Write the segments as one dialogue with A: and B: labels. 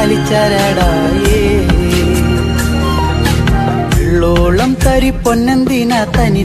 A: ചാലിച്ചരടായേ ഉള്ളോളം തരി പൊന്നെന്തിന തനി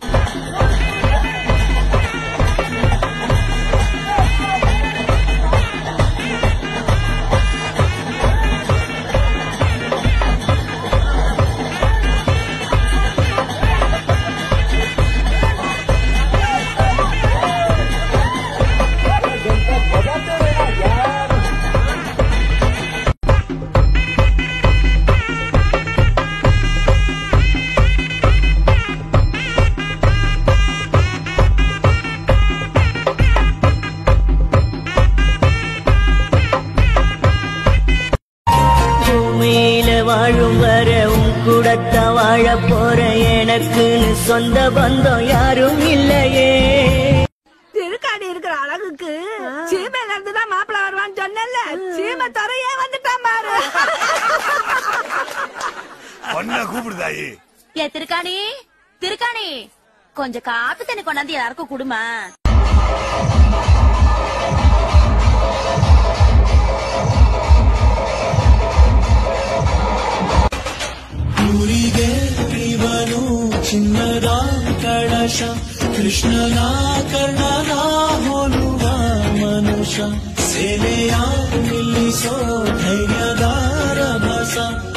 B: பூமியில வாழும் வர உன் கூடத்த வாழ போற எனக்குன்னு சொந்த பந்தம் யாரும் இல்லையே
C: திருக்காணி இருக்கிற அழகுக்கு சீமையில இருந்து தான் மாப்பிள்ள வருவான்னு சொன்னேன்ல சீமை துறையே வந்துட்டான் பாரு
D: பொண்ண கூப்பிடுதாயி
E: ஏ திருக்காணி திருக்காணி கொஞ்சம் காப்பி தண்ணி கொண்டாந்து எல்லாருக்கும் குடுமா
F: ಊರಿಗೆ ಇವನು ಚಿನ್ನದ ಕಳಶ ಕೃಷ್ಣನ ಕರ್ಣನ ಹೋಲುವ ಮನುಷ್ಯ ಸೇನೆಯ ನಿಲ್ಲಿಸೋ ಧೈರ್ಯದ ರಭಸ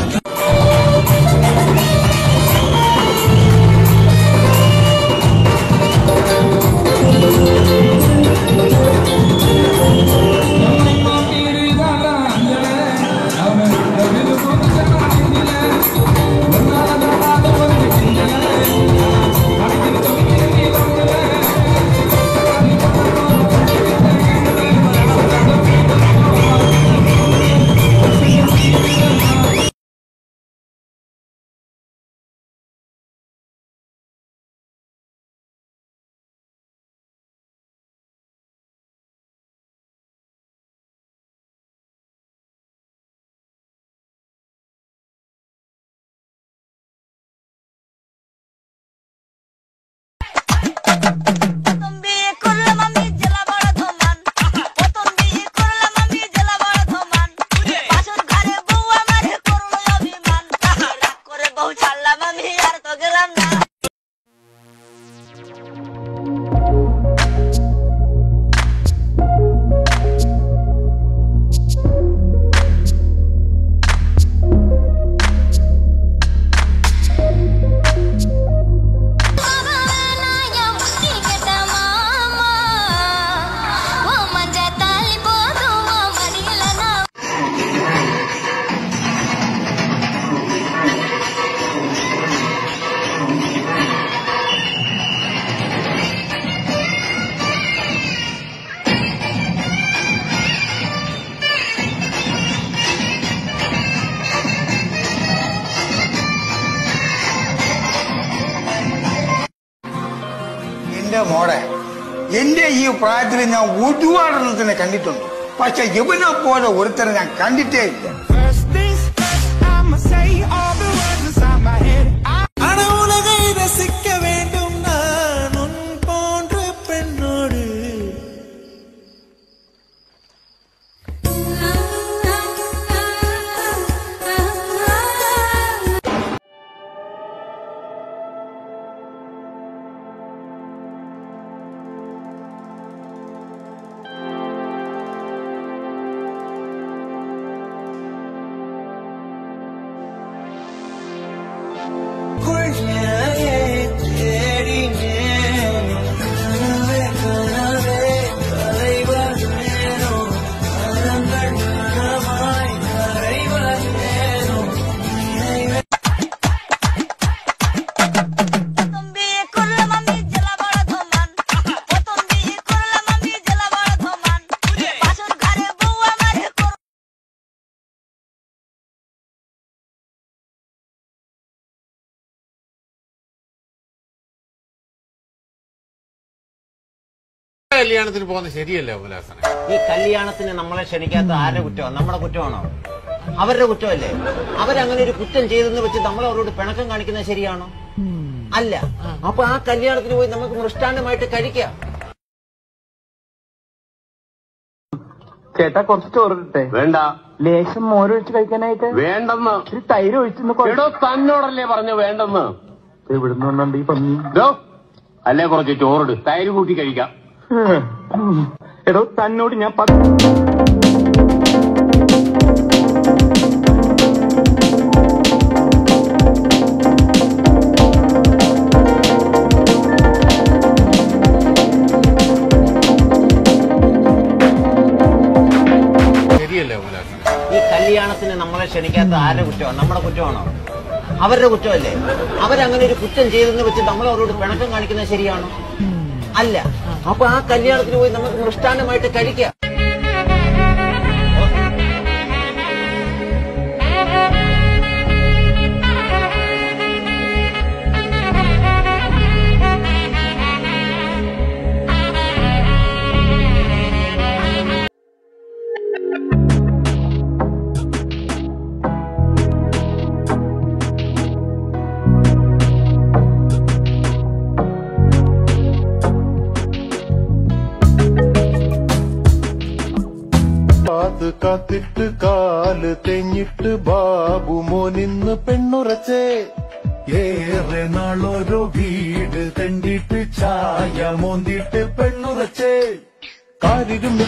G: എന്റെ മോളെ എന്റെ ഈ പ്രായത്തിൽ ഞാൻ ഒരുപാടെണ്ണത്തിനെ കണ്ടിട്ടുണ്ട് പക്ഷെ ഇവനെ പോലെ ഒരുത്തരെ ഞാൻ കണ്ടിട്ടേ ഇല്ല
F: அனவுலகை ரசிக்க வேண்டும் நான் உன் போன்ற பெண்ணோடு கொள்ளையே தேடினேன் கனவே கனவே கலைவதேனோ கலங்கள் கனமாய் கரைவதேனோ நினைவே
H: കല്യാണത്തിന് പോകുന്നത് ശരിയല്ല ഉല്ലാസനെ
I: ഈ കല്യാണത്തിന് നമ്മളെ ക്ഷണിക്കാത്ത ആരുടെ കുറ്റമാണ് നമ്മുടെ കുറ്റമാണോ അവരുടെ കുറ്റമല്ലേ അവരങ്ങനെ ഒരു കുറ്റം ചെയ്തെന്ന് വെച്ച് നമ്മൾ അവരോട് പിണക്കം കാണിക്കുന്നത് ശരിയാണോ അല്ല അപ്പൊ ആ കല്യാണത്തിന് പോയി നമുക്ക് മൃഷ്ടാന്തമായിട്ട് കഴിക്കാം
J: ചേട്ടാ കുറച്ച് ചോറ് കിട്ടെ
H: വേണ്ട
J: ലേശം മോരൊഴിച്ച് കഴിക്കാനായിട്ട്
H: വേണ്ടെന്ന്
J: ഒരു തൈര് ഒഴിച്ചെന്ന്
H: എടോ തന്നോടല്ലേ പറഞ്ഞു വേണ്ടെന്ന്
J: എവിടുന്ന് വന്നുണ്ട് ഈ പന്നി
H: എടോ അല്ലേ കുറച്ച് ചോറിട് തൈര് കൂട്ടി കഴിക്കാം
J: എടോ തന്നോട് ഞാൻ പത്ത്
H: ശരിയല്ലേ ഉല്ലാസനെ
I: ഈ കല്യാണത്തിന് നമ്മളെ ക്ഷണിക്കാത്ത ആരുടെ കുറ്റമാണ് നമ്മുടെ കുറ്റമാണോ അവരുടെ കുറ്റമല്ലേ അവരങ്ങനെ ഒരു കുറ്റം ചെയ്തെന്ന് വെച്ച് നമ്മൾ അവരോട് പിണക്കം കാണിക്കുന്നത് ശരിയാണോ അല്ല അപ്പൊ ആ കല്യാണത്തിന് പോയി നമുക്ക് മൃഷ്ടാന്നമായിട്ട് കഴിക്കാം
K: കാത്ത് കാത്തിട്ട് കാല് തെഞ്ഞിട്ട് ബാബു മോനിന്ന് പെണ്ണുറച്ചേ ഏറെ നാളോരോ വീട് തെണ്ടിട്ട് ചായ മോന്തിട്ട് പെണ്ണുറച്ചേ കാരിരുമ്പിന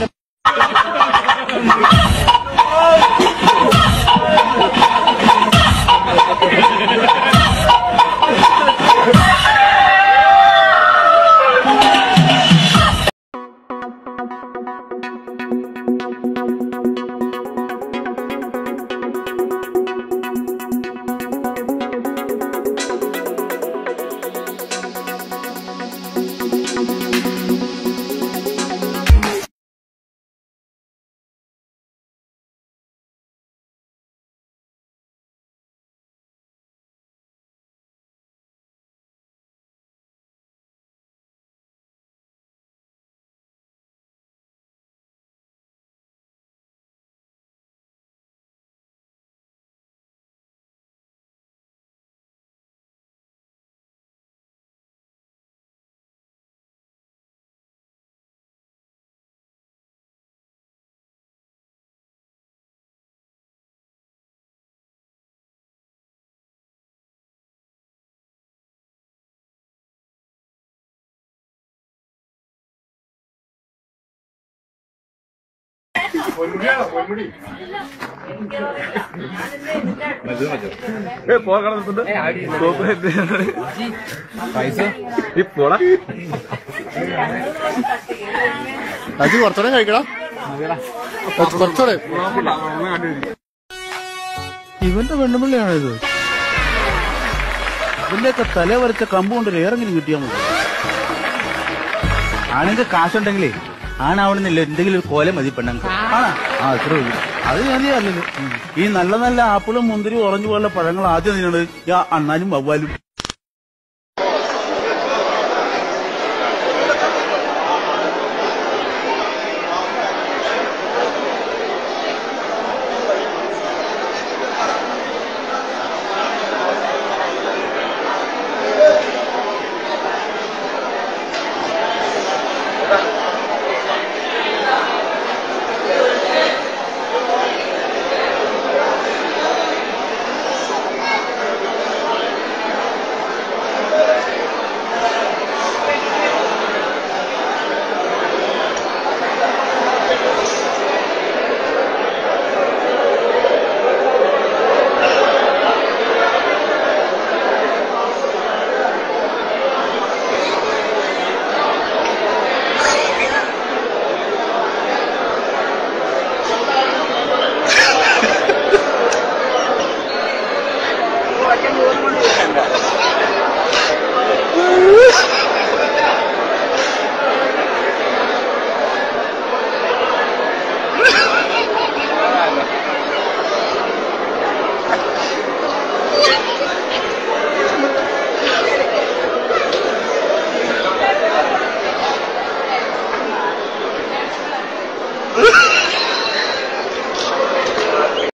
H: അത് കുറച്ചുകൂടെ കഴിക്കണം കുറച്ചുകൂടെ
A: ഇവന്റെ പെണ്ണുപിള്ളിയാണോ ഇത് ഇവന്റെയൊക്കെ തല വരച്ച കമ്പ് കൊണ്ട് ഏറെങ്കിലും കിട്ടിയാൽ മതി ആണെങ്കിൽ കാശുണ്ടെങ്കിലേ ആണാവണമെന്നില്ല എന്തെങ്കിലും ഒരു കോല മതി പെണ്ണുങ്ങൾക്ക് ആണാ ആ അത്ര മതി അത് മതിയല്ലല്ലോ ഈ നല്ല നല്ല ആപ്പിളും മുന്തിരി ഓറഞ്ച് പോലുള്ള പഴങ്ങൾ ആദ്യം തിന്നത് അണ്ണാനും വവ്വാലും